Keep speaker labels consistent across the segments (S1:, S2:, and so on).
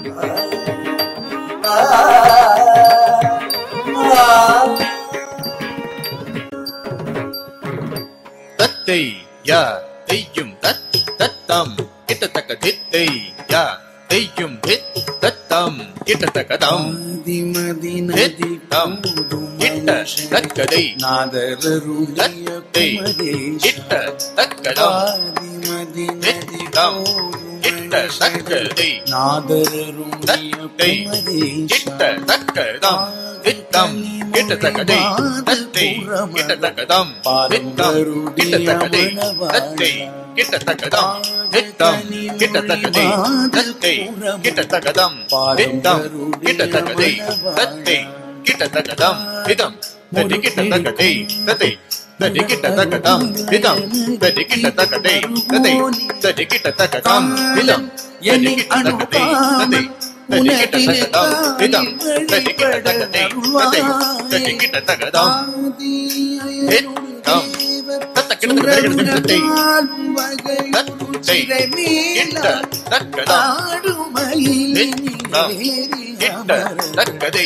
S1: தத்தை யா தெய்யும் தத் தத்தம் கிட்டத்தக்க தித்தை யா தெய்யும் தித் தத்தம் கிட்டத்தக்க தம்
S2: ஆதிமதி நதி
S1: தம் கிட்ட தக்கதை
S2: நாதரருடைய
S1: தத்தை கிட்ட தக்கதம்
S2: ஆதிமதி நதி
S1: தம் கிட்ட தக்கதை
S2: நாதரருடைய
S1: தத்தை கிட்ட தக்கதம் தித்தம் கிட்டத்தக்கதை தத்தை கிட்டத்தக்கதம் தித்தம் கிட்டத்தக்கதை தத்தை கிட்டத்தக்கதம் தித்தம் கிட்டத்தக்கதை தத்தை கிட்டத்தக்கதம் தித்தம் கிட்டத்தக்கதை தத்தை கிட்டத்தக்கதம் திதம் தட்டி கிட்டத்தக்கதை தத்தை தட்டி கிட்டத்தக்கதம் திதம் தட்டி கிட்டத்தக்கதை தத்தை தட்டி கிட்டத்தக்கதம் திதம் தட்டி கிட்டத்தக்கதை தத்தை தட்டி கிட்டத்தக்கதம் திதம் தட்டி கிட்டத்தக்கதை தத்தை தட்டி கிட்டத்தக்கதம் தித்தம் தத்த கிட்டத்தக்கதை தத்தை கிட்ட தக்கதம் தித்தம் கிட்ட தக்கதை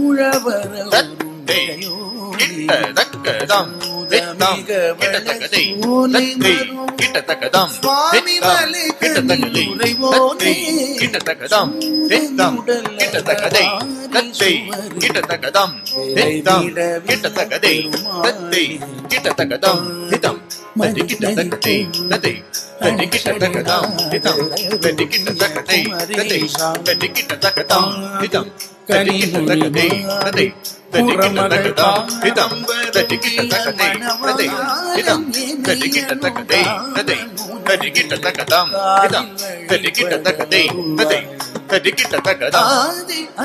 S1: தத்தை கிட்ட தக்கதம் தித்தம் கிட்டத்தக்கதை தத்தை கிட்டத்தக்கதம் தித்தம் கிட்டத்தக்கதை தத்தை கிட்டத்தக்கதம் தித்தம் கிட்டத்தக்கதை தத்தை கிட்டத்தக்கதம் தித்தம் கிட்டத்தக்கதை தத்தை கிட்டத்தக்கதம் திதம் தட்டி கிட்டத்தக்கதை தத்தை தட்டி கிட்டத்தக்கதம் திதம் தட்டி கிட்டத்தக்கதை தத்தை தட்டி கிட்டத்தக்கதம் திதம் தட்டி கிட்டத்தக்கதை தத்தை தட்டி கிட்டத்தக்கதம் திதம் தட்டி கிட்டத்தக்கதை தத்தை திதம் தட்டி கிட்டத்தக்கதை தத்தை தட்டி கிட்டத்தக்கதம் திதம் தட்டி கிட்டத்தக்கதை தத்தை தட்டி கிட்டத்தக்கதம்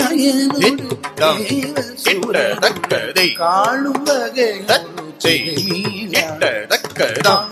S1: தித்தம் கிட்டத்தக்கதை
S2: காணும் வகை
S1: தத்தை கிட்டத்தக்கதம்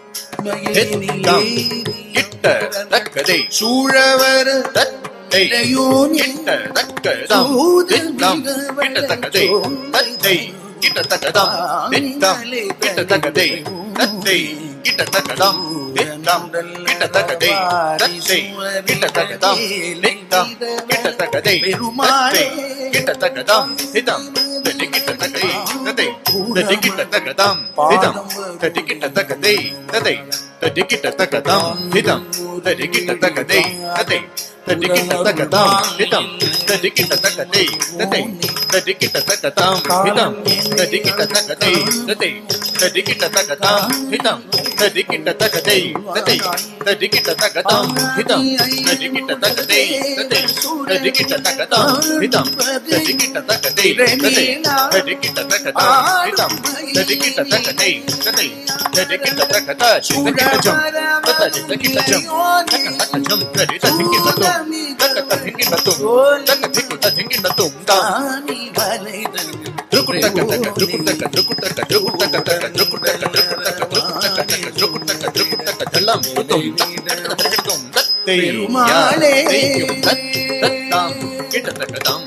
S1: தித்தம் கிட்டத்தக்கதை
S2: சூழவர
S1: தத்தை கிட்டத்தக்கதம் தித்தம் கிட்டத்தக்கதை தத்தை கிட்டத்தக்கதம் தித்தம் கிட்டத்தக்கதை தத்தை கிட்டத்தக்கதம் தித்தம் கிட்டத்தக்கதை தத்தை கிட்டத்தக்கதம் தித்தம் கிட்டத்தக்கதை தத்தை கிட்டத்தக்கதம் திதம் தட்டி கிட்டத்தக்கதை தத்தை தட்டி கிட்டத்தக்கதம் திதம் தட்டி கிட்டத்தக்கதை தத்தை தட்டி கிட்டத்தக்கதம் திதம் தட்டி கிட்டத்தக்கதை தத்தை தட்டி கிட்டத்தக்கதம் திதம் தட்டி கிட்டத்தக்கதை தத்தை தட்டி கிட்டத்தக்கதம் திதம் தட்டி கிட்டத்தக்கதை தத்தை தட்டி கிட்டத்தக்கதம் திதம் தட்டி கிட்டத்தக்கதை தத்தை தட்டி கிட்டத்தக்கதம் திதம் தட்டி கிட்டத்தக்கதை தத்தை தட்டி கிட்டத்தக்கதம் திதம் தட்டி கிட்டத்தக்கதை தத்தை தட்டி கிட்டத்தக்கதம் திதம் தட்டி கிட்டத்தக்கதை தத்தை தட்டி கிட்டத்தக்கத சித்தக்கிட்டஜம் தத்த சித்தக்கிட்டஜம் தக்க தக்கஜம் தடி தத்திக்கிட்டதும் தக்க தத்திக்கிட்டதும் தக்க திக்கு தத்திக்கிட்டதும் தாம் த்ருக்குட்டக்க தக்க த்ருக்குட்டக்க த்ருக்குட்டக்க த்ருக்குட்டக்க தக்க த்ருக்குட்டக்க த்ருக்குட்டக்க த்ருக்குட்டக்க தக்க த்ருக்குட்டக்க த்ருக்குட்டக்க தல்லாம் துதும் தக்க தக்கதும் தத்தை
S2: பெருமாளே.
S1: யாத்தையும் தத் தத்தாம் கிட்டத்தக்கதாம்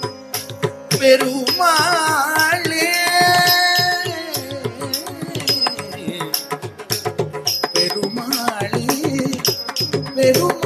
S2: பெருமாளே பெருமாளே பெருமாளே